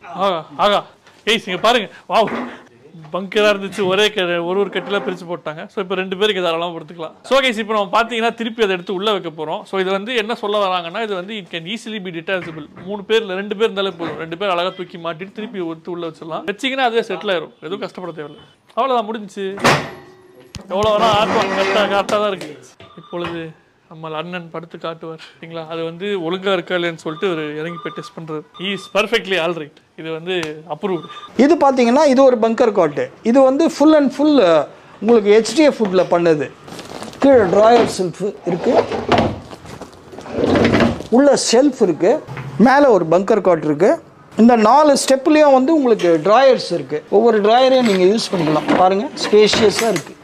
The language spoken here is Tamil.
ஆகா ஆகா ஏய் இங்க பாருங்க வாவ் பங்கராக இருந்துச்சு ஒரே க ஒரு ஒரு கட்டில பிரித்து போட்டாங்க ஸோ இப்போ ரெண்டு பேருக்கு தாராளமாக படுத்துக்கலாம் ஸோ கைஸ் இப்போ நம்ம பார்த்தீங்கன்னா திருப்பி அதை எடுத்து உள்ளே வைக்க போகிறோம் ஸோ இது வந்து என்ன சொல்ல வராங்கன்னா இது வந்து it can easily be detachable மூணு பேர் இல்லை ரெண்டு பேர் இருந்தாலே போதும் ரெண்டு பேர் அழகாக தூக்கி மாட்டிட்டு திருப்பி எடுத்து உள்ளே வச்சிடலாம் வச்சிங்கன்னா அதுவே செட்டில் ஆயிரும் எதுவும் கஷ்டப்பட தேவையில்லை அவ்வளோதான் முடிஞ்சுச்சு எவ்வளோ வேணா ஆட்டுவாங்க கரெக்டாக கரெக்டாக தான் இருக்கு இப்பொழுது நம்ம அண்ணன் படுத்து காட்டுவார் சரிங்களா அது வந்து ஒழுங்கா இருக்கா இல்லைன்னு சொல்லிட்டு ஒரு இறங்கி போய் டெஸ்ட் பண்றாரு இஸ் பர்ஃபெக்ட்லி ஆல் ரைட் இது வந்து அப்ரூவ்டு இது பார்த்தீங்கன்னா இது ஒரு பங்கர் காட்டு இது வந்து ஃபுல் அண்ட் ஃபுல் உங்களுக்கு ஹெச்டிஎஃப் ஃபுட்டில் பண்ணது கீழே ட்ராயர் செல்ஃப் இருக்கு உள்ள ஷெல்ஃப் இருக்கு மேலே ஒரு பங்கர் காட் இருக்கு இந்த நாலு ஸ்டெப்லேயும் வந்து உங்களுக்கு ட்ராயர்ஸ் இருக்கு ஒவ்வொரு ட்ராயரையும் நீங்கள் யூஸ் பண்ணிக்கலாம் பாருங்க ஸ்பேஷியஸாக இருக்கு